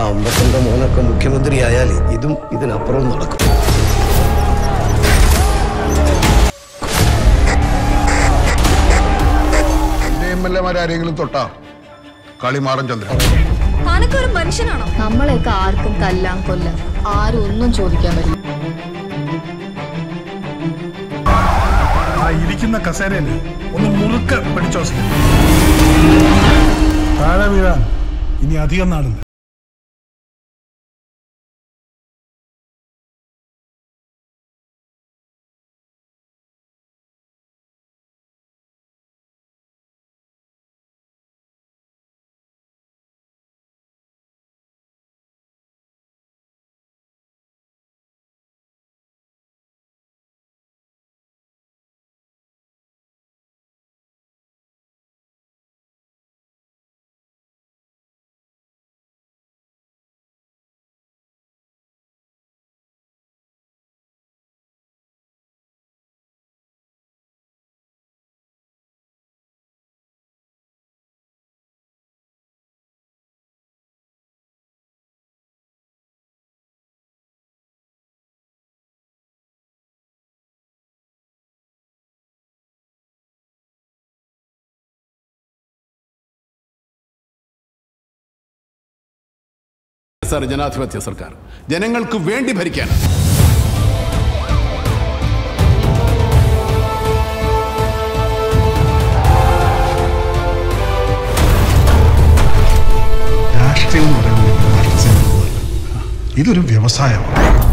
അമ്പത്തന്റെ മോനൊക്കെ മുഖ്യമന്ത്രിയായാൽ ഇതും ഇതിനപ്പുറവും നടക്കും എന്റെ എം എൽ എമാരാരെങ്കിലും തൊട്ടാ കളിമാടൻ ചന്ദ്രൻ താനൊക്കെ ഒരു മനുഷ്യനാണോ നമ്മളെയൊക്കെ ആർക്കും തല്ലാൻ കൊല്ലാൻ ആരും ഒന്നും ചോദിക്കാൻ പറ്റില്ല ആ ഇരിക്കുന്ന കസേരയില് ഒന്ന് മുറുക്ക പിടിച്ചോ താഴെ വീഴാൻ ഇനി അധികം നാളില്ല സർ ജനാധിപത്യ സർക്കാർ ജനങ്ങൾക്ക് വേണ്ടി ഭരിക്കാൻ രാഷ്ട്രീയം എന്ന് പറയുന്നത് ഒരു ആർട്സ് എന്നുള്ളതല്ല. ഇതൊരു വ്യവസായമാണ്